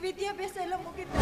ವಿದ್ಯಾಭ್ಯಾಸ ಎಲ್ಲ ಮುಗಿತು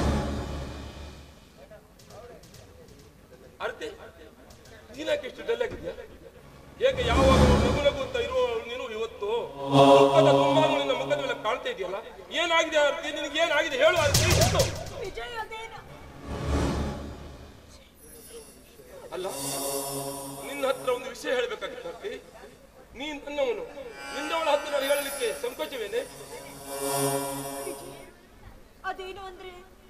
ಅರ್ತೆ ನೀನಾಕೆ ಇಷ್ಟು ಡಲ್ ಆಗಿದ್ಯಾ ಏಕೆ ಯಾವಾಗ ನಗು ನಗು ಅಂತ ಇರುವ ನೀನು ಇವತ್ತು ಮುಖದ ದುಂಬಾಲು ನಿನ್ನ ಮುಖದ ಮೇಲೆ ಕಾಣ್ತಾ ಇದೆಯಲ್ಲ ಏನಾಗಿದೆ ಆರ್ತಿ ನಿನಗೆ ಏನಾಗಿದೆ ಹೇಳು ಆರ್ತಿ ಏನು? ವಿಜಯ್ ಅದೇನು ಅಲ್ಲ ನಿನ್ನ ಹತ್ರ ಒಂದು ವಿಷಯ ಹೇಳ್ಬೇಕಾಗಿತ್ತು ಆರ್ತಿ ನೀನ್ ನನ್ನವನು ನಿನ್ನವಳ ಹತ್ರ ನಾನು ಹೇಳಲಿಕ್ಕೆ ಸಂಕೋಚವೇನೆ ವಿಜಯ್ ಅದೇನು ಅಂದ್ರೆ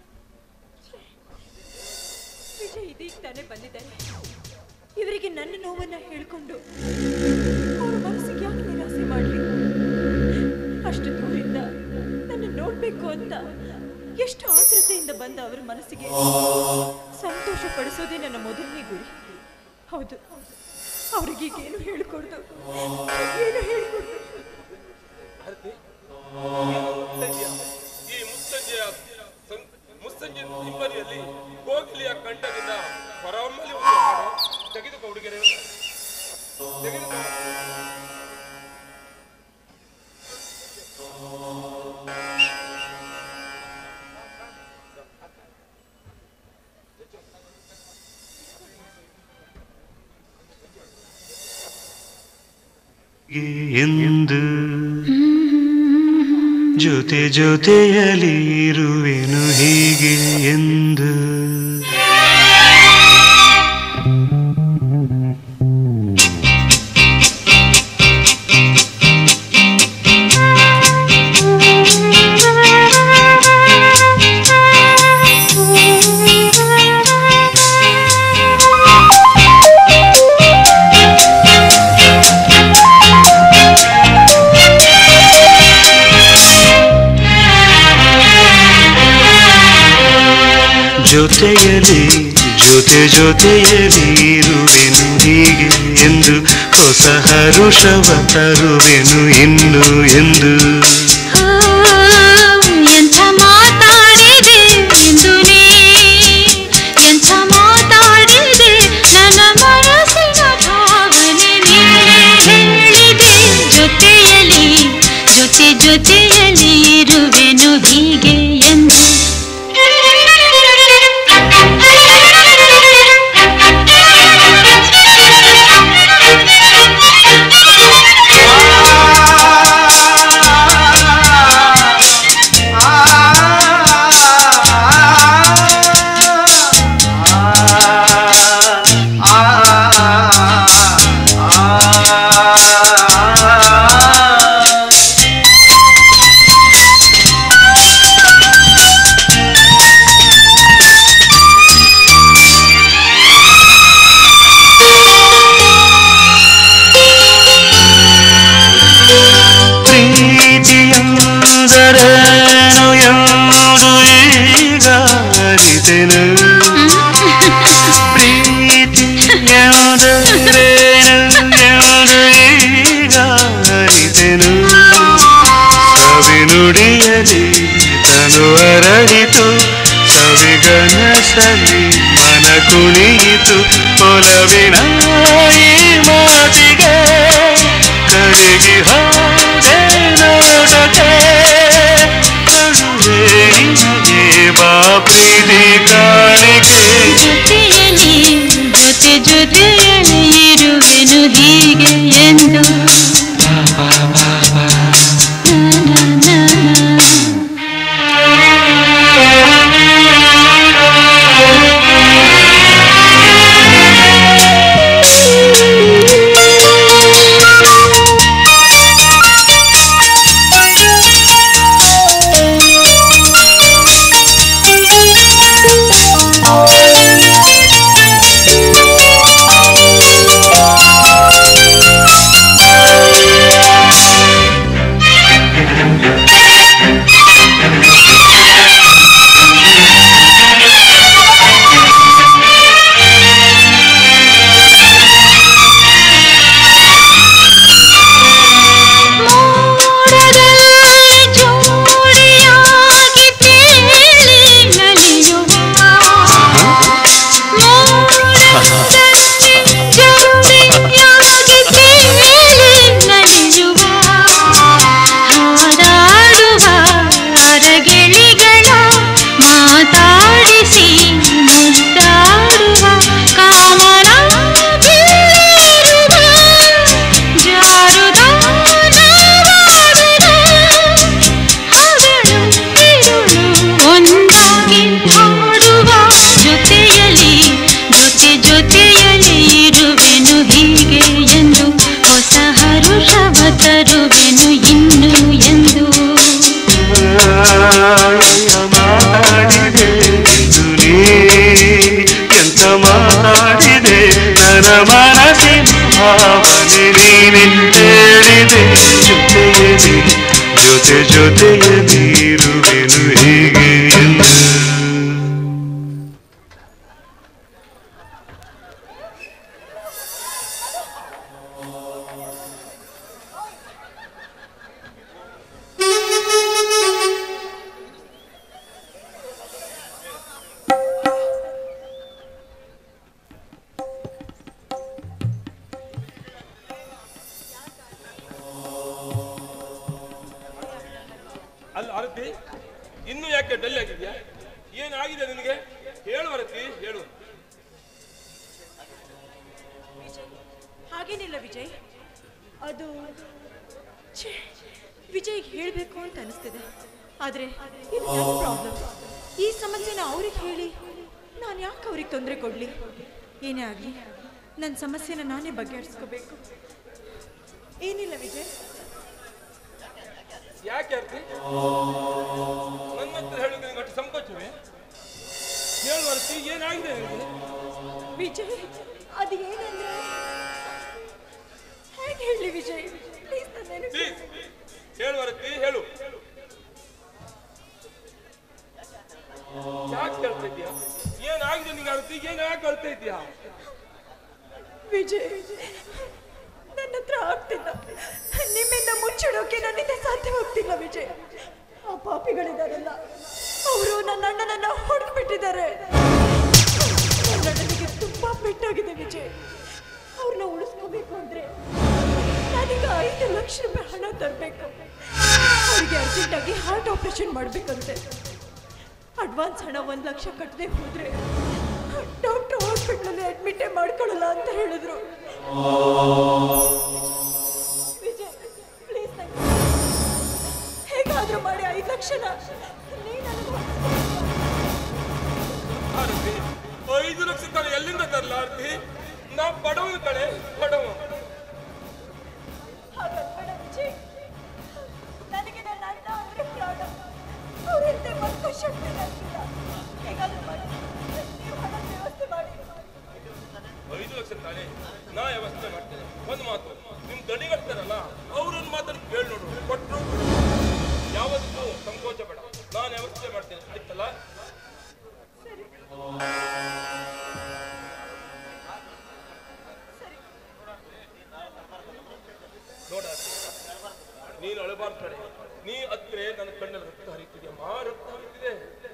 ವಿಜಯ್ ಇದೀಗ ತಾನೇ ಬಂದಿದ್ದಾರೆ ಇವರಿಗೆ ನನ್ನ ನೋವನ್ನ ಹೇಳ್ಕೊಂಡು ಅವ್ರ ಮನಸ್ಸಿಗೆ ಯಾಕೆ ನಿರಾಸೆ ಮಾಡ್ಲಿ ಅಷ್ಟು ದೂರಿಂದ ನನ್ನ ನೋಡ್ಬೇಕು ಅಂತ ಎಷ್ಟು ಆತುರತೆಯಿಂದ ಬಂದ ಅವರ ಮನಸ್ಸಿಗೆ ಸಂತೋಷ ಪಡಿಸೋದೇ ನನ್ನ ಮೊದಲನೇ ಗುರಿ ಹೌದು ಅವ್ರಿಗೀಗ ಏನು ಹೇಳ್ಕೊಡ್ದು ಏನು ಹೇಳ್ಕೊಡ್ದು ಆರ್ತಿ ನೀನು ಮುತ್ತಜ್ಜಿಯ ಈ ಮುತ್ತಜ್ಜಿಯ ಸಂ- ಮುಸ್ಸಂಜೆ ಇಬ್ಬರಿಯಲ್ಲಿ ಕೋಗಿಲಿಯ ಕಂಠದಿಂದ ಹೊರಹೊಮ್ಮಲಿ ಒಂದು ಹಾಡು ತೆಗೆದುಕೋ ಹುಡುಗರೆ ತೆಗೆದುಕೋ ಎಂದು ಜೊತೆ ಜೊತೆಯಲಿ ಇರುವೆನು ಹೀಗೆ ಎಂದು ಜೊತೆಯಲಿ ಜೊತೆ ಜೊತೆಯಲಿ ಇರುವೆನು ಹೀಗೆ ಎಂದು ಹೊಸ ಹರುಷವ ತರುವೆನು ಇನ್ನು ಎಂದು ಎಂಥ ಮಾತಾಡಿದೆ ಎಂದು ನೀ ಎಂಥ ಮಾತಾಡಿದೆ ನನ್ನ ಮನಸ್ಸಿನ ಭಾವನೆ ನೀ ಹೇಳಿದೆ ಜೊತೆಯಲ್ಲಿ ಜೊತೆ ಜೊತೆಯಲ್ಲಿ ಇರುವೆನು ಹೀಗೆ ಎಂದು ಪ್ರೀತಿಯಂದರೇನು ಎಂದು ಈಗ ಅರಿತೆನು ಪ್ರೀತಿಯಂದರೇನು ಎಂದು ಈಗ ಅರಿತೆನು ಸವಿನುಡಿಯಲಿ ತನು ಅರಳಿತು ಸವಿಗನಸಲಿ ಮನ ಕುಣಿಯಿತು ಒಲವಿನ ಈ ಮಾತಿಗೆ ಕರಗಿ ಹೋದೆ ನೋಡದೆ ಕರುವೆ ನಿನಗೆ ಬಾ ಪ್ರೀತಿ ಕಾಣಿಕೆ ಜೊತೆಯಲ್ಲಿ ಜೊತೆ ಜೊತೆಯಲ್ಲಿ ಇರುವೆನು ಹೀಗೆ ಎಂದು ನಾ, ನಾ, ನಾ, ನಾ. ಆ ಮಾತಾಡಿದೆ ಇಂದು ನೀ ಎಂತ ಮಾತಾಡಿದೆ ನನ್ನ ಮನಸ್ಸಿನ ಭಾವನೆ ನೀನೆ ಹೇಳಿದೆ ಜೊತೆಯಲ್ಲಿ ಜೊತೆ ಜೊತೆಯ ನೀರುವೆನು ಹೀಗೆ ಎಂದು ಅಲ್ಲ ಆರತಿ ಇನ್ನು ಯಾಕೆ ಡಲ್ ಆಗಿದ್ಯಾ ಏನಾಗಿದೆ ನಿನಗೆ ಹೇಳು ಆರತಿ ಹೇಳು ಹಾಗೇನಿಲ್ಲ ವಿಜಯ್ ಅದು ಛೇ, ವಿಜಯ್ಗೆ ಹೇಳಬೇಕು ಅಂತ ಅನಿಸ್ತಿದೆ ಆದರೆ ಇದು ನನ್ನ ಪ್ರಾಬ್ಲಮ್ ಈ ಸಮಸ್ಯೆನ ಅವ್ರಿಗೆ ಹೇಳಿ ನಾನು ಯಾಕೆ ಅವ್ರಿಗೆ ತೊಂದರೆ ಕೊಡಲಿ ಏನೇ ಆಗಲಿ ನನ್ನ ಸಮಸ್ಯೆನ ನಾನೇ ಬಗೆಹರಿಸ್ಕೋಬೇಕು ಏನಿಲ್ಲ ವಿಜಯ್ ಯಾಕೆ ಆರತಿ ನನ್ನ ಹತ್ರ ಹೇಳೋದು ನಿನಗೆ ಅಷ್ಟು ಸಂಕೋಚವೇ ಹೇಳು ಆರತಿ ಏನಾಗಿದೆ ನಿನಗೆ ವಿಜಯ್ ಅದು ಏನಂದ್ರೆ ಹೇಗೆ ಹೇಳಿ ವಿಜಯ್ ಪ್ಲೀಸ್ ನನ್ನ ಪ್ಲೀಸ್ ಹೇಳು ಆರತಿ ಹೇಳು ಯಾಕೆ ಕೇಳ್ತಾ ಇದೀಯಾ ಏನಾಗಿದೆ ನಿಂಗೆ ಆರತಿ ಏನ್ ಯಾಕೆ ಹೇಳ್ತಾ ಇದೀಯಾ ವಿಜಯ್ ನನ್ನ ಹತ್ರ ಆಗ್ತಿಲ್ಲ ನಿಮ್ಮಿಂದ ಮುಚ್ಚಿಡೋಕೆ ನನ್ನಿಂದ ಸಾಧ್ಯವಾಗ್ತಿಲ್ಲ ವಿಜಯ್ ಆ ಪಾಪಿಗಳಿದಾರಲ್ಲ ಅವರು ನನ್ನ ಅಣ್ಣನನ್ನ ಹೊಡೆದ್ಬಿಟ್ಟಿದ್ದಾರೆ ನನ್ನ ಅಣ್ಣನಿಗೆ ತುಂಬಾ ಪೆಟ್ಟಾಗಿದೆ ವಿಜಯ್ ಅವ್ರನ್ನ ಉಳಿಸ್ಕೋಬೇಕು ಅಂದ್ರೆ ನಾನೀಗ ಐದು ಲಕ್ಷ ರೂಪಾಯಿ ಹಣ ತರಬೇಕು ಅವ್ರಿಗೆ ಅರ್ಜೆಂಟಾಗಿ ಹಾರ್ಟ್ ಆಪರೇಷನ್ ಮಾಡ್ಬೇಕಂತೆ ಅಡ್ವಾನ್ಸ್ ಹಣ ಒಂದು ಲಕ್ಷ ಕಟ್ಟದೆ ಹೋದ್ರೆ ಡಾಕ್ಟರ್ ಹಾಸ್ಪಿಟ್ಲಲ್ಲಿ ಅಡ್ಮಿಟೇ ಮಾಡ್ಕೊಳ್ಳಲ್ಲ ಅಂತ ಹೇಳಿದ್ರು ವಿಜಯ್ ಪ್ಲೀಸ್ ಹೇಗಾದ್ರೂ ಮಾಡಿ ಐದು ಲಕ್ಷನ ನೀನ್ ನನಗೆ ಆರತಿ ಐದು ಲಕ್ಷ ಕಡೆ ಎಲ್ಲಿಂದ ತರಲ ಆರತಿ ನಾ ಬಡವನ ಕಡೆ ಬಡವ ಹಾಗನ್ಬೇಡ ವಿಜಯ್ ನನಗೆ ನನ್ನ ಅಣ್ಣ ಅಂದ್ರೆ ಪ್ರಾಣ ಅವರಿಂದ ಮಕ್ಕಳು ಶಕ್ತಿ ನನಗಿಲ್ಲ ಹೇಗಾದ್ರೂ ಮಾಡಿ ನೀವು ಹಣ ವ್ಯವಸ್ಥೆ ಮಾಡಿ ಐದು ಲಕ್ಷ ತಾನೆ ನಾ ವ್ಯವಸ್ಥೆ ಮಾಡ್ತೇನೆ ಒಂದು ಮಾತು ನಿಮ್ ದಣಿಗಡ್ತಾರಲ್ಲ ಅವ್ರನ್ನ ಮಾತನ್ನು ಕೇಳಿ ನೋಡು ಕೊಟ್ಟರು ಯಾವತ್ತೂ ಸಂಕೋಚ ಬೇಡ ನಾನು ವ್ಯವಸ್ಥೆ ಮಾಡ್ತೇನೆ ಆಯ್ತಲ್ಲ ನೋಡ ನೀನು ಅಳಬಾರ್ದು ಕಡೆ ನೀ ಹತ್ರೆ ನನ್ನ ಕಣ್ಣಲ್ಲಿ ರಕ್ತ ಹರಿತಿದೆಯಮ್ಮ ರಕ್ತ ಹರಿತಿದೆ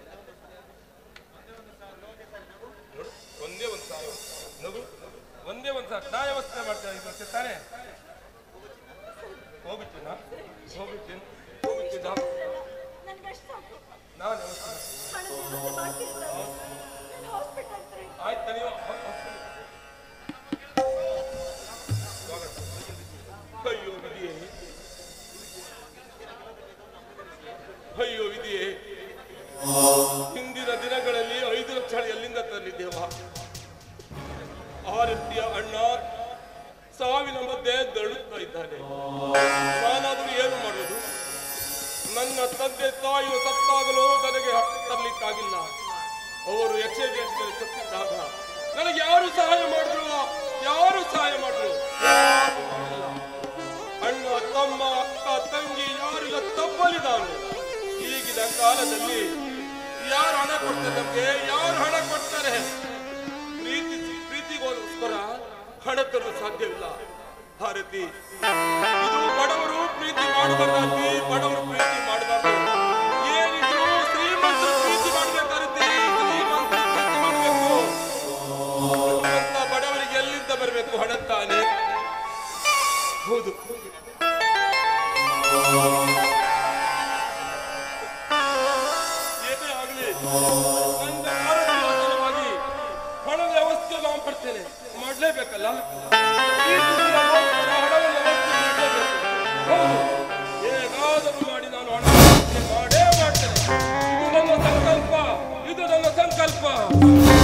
ನೋಡು ಒಂದೇ ಒಂದು ಸಾವು ನಗು ಒಂದೇ ಒಂದು ಸಾಕು ನಾ ವ್ಯವಸ್ಥೆ ಮಾಡ್ತೇನೆ ಐದು ಲಕ್ಷ ತಾನೇ ಹೋಗುತ್ತೇನಾ ಹೋಗುತ್ತೇನೆ ಹೋಗುತ್ತೇನಾ ನನಗೆ ಅಷ್ಟು ಸಾಕು ನಾನು ವ್ಯವಸ್ಥೆ ಮಾಡ್ತೇನೆ ಹಣದ ವ್ಯವಸ್ಥೆ ಮಾಡ್ತಿರ್ತಾರೆ ನಾನು ಹಾಸ್ಪಿಟಲ್ ಹತ್ರ ಇದ್ದೀನಿ. ಆಯ್ತಾ ನೀವು ಹ- ಹ- ಸ್ವಾಗತ. ಅಯ್ಯೋ ವಿಧಿಯೇ ಅಯ್ಯೋ ವಿಧಿಯೇ ಹಿಂದಿನ ದಿನಗಳಲ್ಲಿ ಐದು ಲಕ್ಷ ಹಣ ಎಲ್ಲಿಂದ ತರಲಿದ್ದೇವ ಆರತಿಯ ಅಣ್ಣ ಸಾವಿನ ಮಧ್ಯೆ ದಳುತ್ತಾ ಇದ್ದಾನೆ ನಾನಾದರೂ ಏನು ಮಾಡುವುದು ನನ್ನ ತಂದೆ ತಾಯಿಯು ಸತ್ತಾಗಲೂ ನನಗೆ ತರಲಿಕ್ಕಾಗಿಲ್ಲ ಅವರು ಎಕ್ಸಿಡೆಂಟ್ನಲ್ಲಿ ಸತ್ತಿದ್ದಾಗ ನನಗೆ ಯಾರು ಸಹಾಯ ಮಾಡಿದ್ರು ಯಾರು ಸಹಾಯ ಮಾಡಿದ್ರು ಯಾರು ಮಾಡಿಲ್ಲ. ಅಣ್ಣ ತಮ್ಮ ಅಕ್ಕ ತಂಗಿ ಯಾರಿಲ್ಲ ತಪ್ಪಲಿದಾನು ಈಗಿನ ಕಾಲದಲ್ಲಿ ಯಾರು ಹಣ ಕೊಡ್ತಾರೆ ನಮ್ಗೆ ಯಾರು ಹಣ ಕೊಡ್ತಾರೆ ಪ್ರೀತಿ ಪ್ರೀತಿಗೋಸ್ಕರ ಹಣ ತರಲು ಸಾಧ್ಯವಿಲ್ಲ ಭಾರತಿ ಇದು ಬಡವರು ಪ್ರೀತಿ ಮಾಡಬಾರ್ದು ಬಡವರು ಪ್ರೀತಿ ಮಾಡಬಾರ್ದು ಏನಿದ್ರು ಶ್ರೀಮಂತರು ಪ್ರೀತಿ ಮಾಡ್ಬೇಕಾಗುತ್ತೆ ಶ್ರೀಮಂತರು ಪ್ರೀತಿ ಮಾಡಬೇಕು ಅಂತ ಬಡವರಿಗೆ ಎಲ್ಲಿಂದ ಬರಬೇಕು ಹಣ ತಾನೆ ಹೌದು ಏನೇ ಆಗಲಿ ನನ್ನ ಆರೋಗ್ಯ ಸಲುವಾಗಿ ಹಣದ ವ್ಯವಸ್ಥೆ ನಾನು ಮಾಡ್ತೇನೆ ಮಾಡಲೇಬೇಕಲ್ಲ ಈ ದುಡ್ಡಿನ ಹಣವನ್ನು ವ್ಯವಸ್ಥೆ ಮಾಡಲೇಬೇಕು ಹೌದು ಹೇಗಾದರೂ ಮಾಡಿ ನಾನು ಹಣ ವ್ಯವಸ್ಥೆ ಮಾಡೇ ಮಾಡ್ತೇನೆ ಇದು ನನ್ನ ಸಂಕಲ್ಪ ಇದು ನನ್ನ ಸಂಕಲ್ಪ